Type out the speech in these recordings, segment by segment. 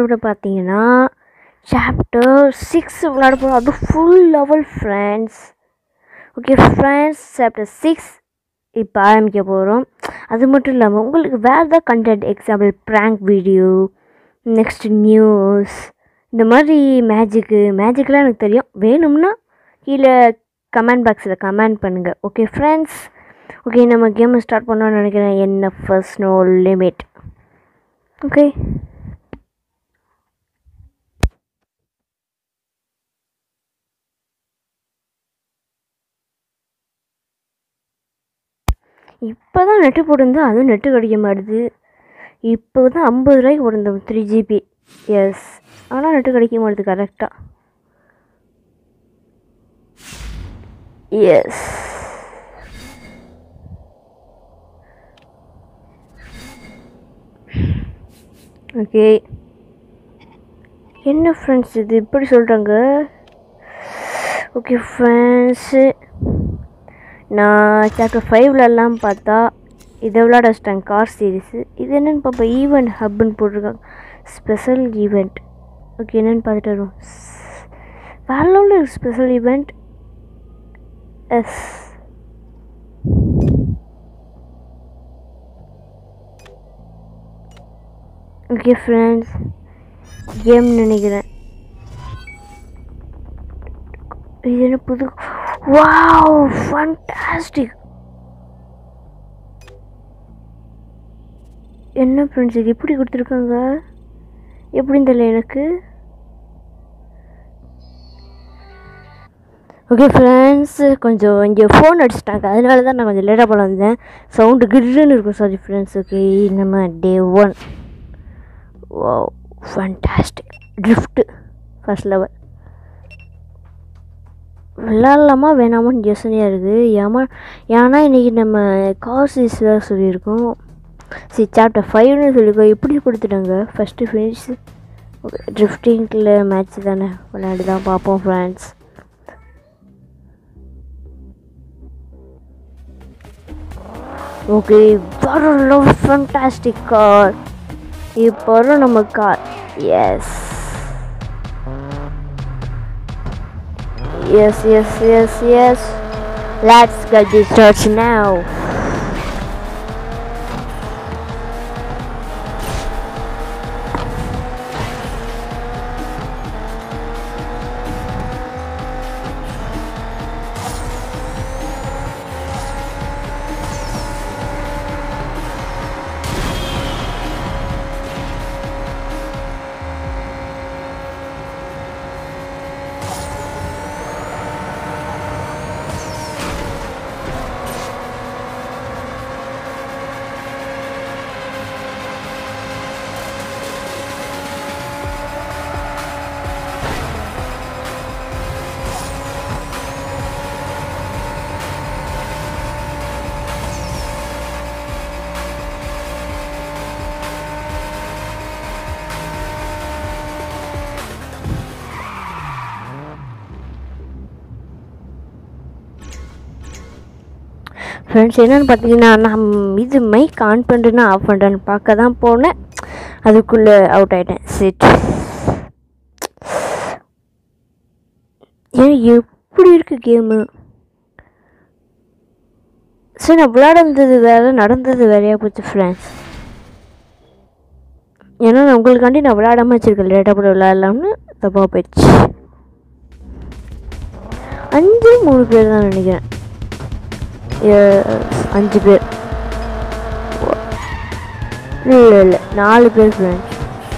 விட பார்த்தீங்கன்னா chapter six விளையாட போகிறோம் அது full level friends okay friends chapter six இப்போ ஆரம்பிக்க போகிறோம் அது மட்டும் இல்லாமல் உங்களுக்கு வேறு ஏதாவது content example prank video next news இந்த மாதிரி மேஜிக்கு மேஜிக்லாம் எனக்கு தெரியும் வேணும்னா கீழே கமெண்ட் பாக்ஸில் கமெண்ட் பண்ணுங்கள் ஓகே ஃப்ரெண்ட்ஸ் ஓகே நம்ம கேமை ஸ்டார்ட் பண்ணோம்னு நினைக்கிறேன் என்ன ஃபர்ஸ்ட் நோ லிமிட் ஓகே இப்போ தான் நெட்டு போட்டிருந்தேன் அதுவும் நெட்டு கிடைக்க மாட்டுது இப்போ தான் ஐம்பது ரூபாய்க்கு போட்டிருந்தேன் த்ரீ ஜிபி எஸ் ஆனால் நெட்டு கிடைக்க மாட்டுது கரெக்டாக எஸ் ஓகே என்ன ஃப்ரெண்ட்ஸ் இது இப்படி சொல்கிறாங்க ஓகே ஃப்ரெண்ட்ஸு நான் சாப்டர் ஃபைவ்லலாம் பார்த்தா இதை விளையாட வச்சிட்டாங்க கார் சீரீஸு இது என்னென்னு பார்ப்போம் ஈவெண்ட் ஹப்புன்னு போட்டிருக்காங்க ஸ்பெஷல் ஈவெண்ட் ஓகே என்னென்னு பார்த்துட்டு வருவோம் வேற லெவலில் special event yes okay friends game நினைக்கிறேன் இது என்ன புது வாவ் ஃபண்டாஸ்டிக் என்ன ஃப்ரெண்ட்ஸ் இது எப்படி கொடுத்துருக்காங்க எப்படின்னு தெரியல எனக்கு ஓகே ஃப்ரெண்ட்ஸ் கொஞ்சம் இங்கே ஃபோன் அடிச்சிட்டாங்க அதனால தான் நான் கொஞ்சம் லேட்டாக போல வந்தேன் சவுண்டு கிருன்னு இருக்கும் சாரி ஃப்ரெண்ட்ஸ் ஓகே நம்ம டே ஒன் வா ஃபண்டாஸ்டிக் ட்ரிஃப்ட்டு ஃபர்ஸ்ட் லெவல் விளாட்லாமா வேணாமான்னு யோசனையாக இருக்குது ஏமா ஏன்னா இன்றைக்கி நம்ம காசஸ் வேறு சொல்லியிருக்கோம் சரி சாப்டர் ஃபைவ்னு சொல்லியிருக்கோம் எப்படி கொடுத்துட்டாங்க ஃபஸ்ட்டு ஃபினிஷ் ஓகே ட்ரிஃப்டிங்கில் மேட்ச் தானே விளையாடி தான் பார்ப்போம் ஃப்ரெண்ட்ஸ் ஓகே வேறு லவ் ஃபண்டாஸ்டிக் கார் இப்போ வரும் நம்ம car yes Yes, yes, yes, yes. Let's get this started now. Friends என்னென்னு பார்த்தீங்கன்னா நான் இது மைக் ஆன் பண்ணுறேன்னா ஆஃப் பண்ணுறேன்னு பார்க்க தான் போனேன் அதுக்குள்ளே அவுட் ஆகிட்டேன் செட் ஏன் எப்படி இருக்குது கேமு சரி நான் விளையாடுறது வேறு நடந்தது வேறையாக போச்சு ஃப்ரெண்ட்ஸ் ஏன்னா நான் உங்களுக்காண்டி நான் விளையாடாமல் வச்சுருக்கேன் லேட்டாக கூட விளையாடலாம்னு தப்பாக போயிடுச்சு அஞ்சு மூணு பேர் தான் நினைக்கிறேன் அஞ்சு பேர் இல்லை இல்லை நாலு பேர் ஃப்ரெண்ட்ஸ்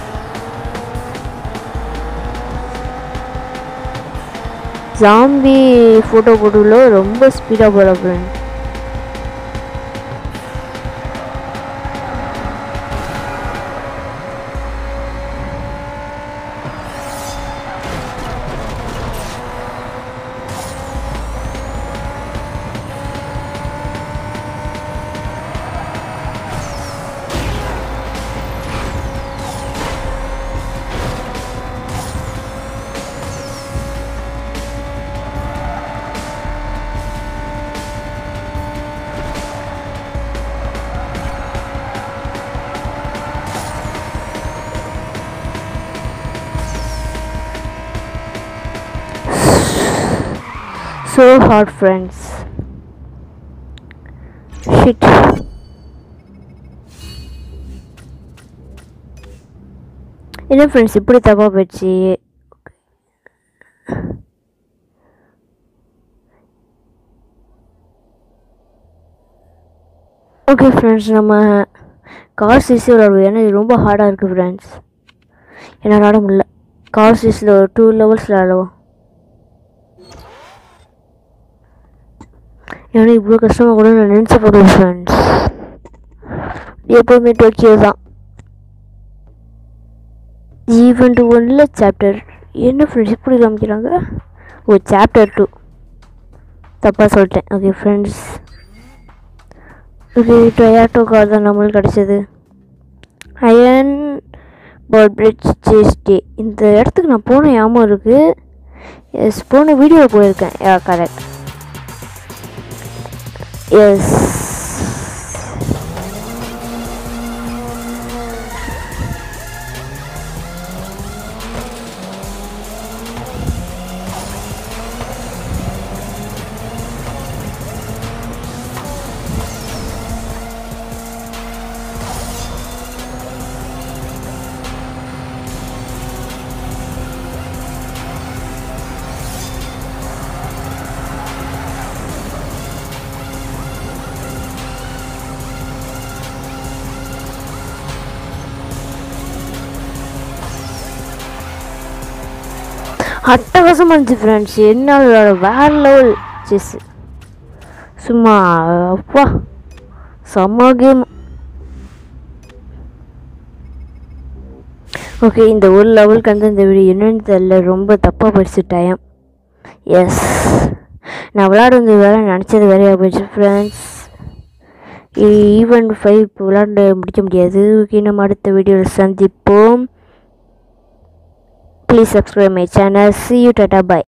ஜாம்பி ஃபோட்டோ போட்டுள்ள ரொம்ப ஸ்பீடாக போகிற friend so hard friends shit என்ன ஃப்ரெண்ட்ஸ் இப்படி தப்பாக போயிடுச்சு ஓகே ஃப்ரெண்ட்ஸ் நம்ம கார் சீஸே விளாடுவோம் ஏன்னா இது ரொம்ப ஹார்டாக இருக்குது ஃப்ரெண்ட்ஸ் என்ன விளாட முடியல கார் சீஸில் ஒரு டூ லெவல்ஸ் விளாடுவோம் ஏன்னா இவ்வளோ கஷ்டமாக கூட நான் நினச்ச போகிறேன் ஃப்ரெண்ட்ஸ் எப்போவுமே டோக்கியோ தான் ஈவெண்ட் ஒன்னில் சாப்டர் என்ன ஃப்ரெண்ட்ஸ் இப்படி காமிக்கிறாங்க ஓ சாப்டர் டூ தப்பாக சொல்லிட்டேன் okay friends okay Toyota car தான் நம்மளுக்கு கிடச்சது அயன் பால் பிரிட்ஜ் சேஸ் டே இந்த இடத்துக்கு நான் போன ஞாபகம் இருக்குது எஸ் போன வீடியோ போயிருக்கேன் யா கரெக்ட் எஸ் அட்டகாசமாக இருந்துச்சு ஃப்ரெண்ட்ஸ் என்னால் வேற லெவல் செஸ் சும்மா அப்பா செம்ம கேம் ஓகே இந்த ஒரு லெவலுக்கு வந்து இந்த வீடியோ என்னன்னு தெரியல ரொம்ப தப்பாக போயிடுச்சு டைம் எஸ் நான் விளாடுறது வேற நினச்சது வேறையாக போயிடுச்சு ஃப்ரெண்ட்ஸ் ஈவெண்ட் ஃபைவ் இப்போ விளாண்டு முடிக்க முடியாது ஓகே நம்ம அடுத்த வீடியோவில் சந்திப்போம் please subscribe my channel see you டாட்டா பை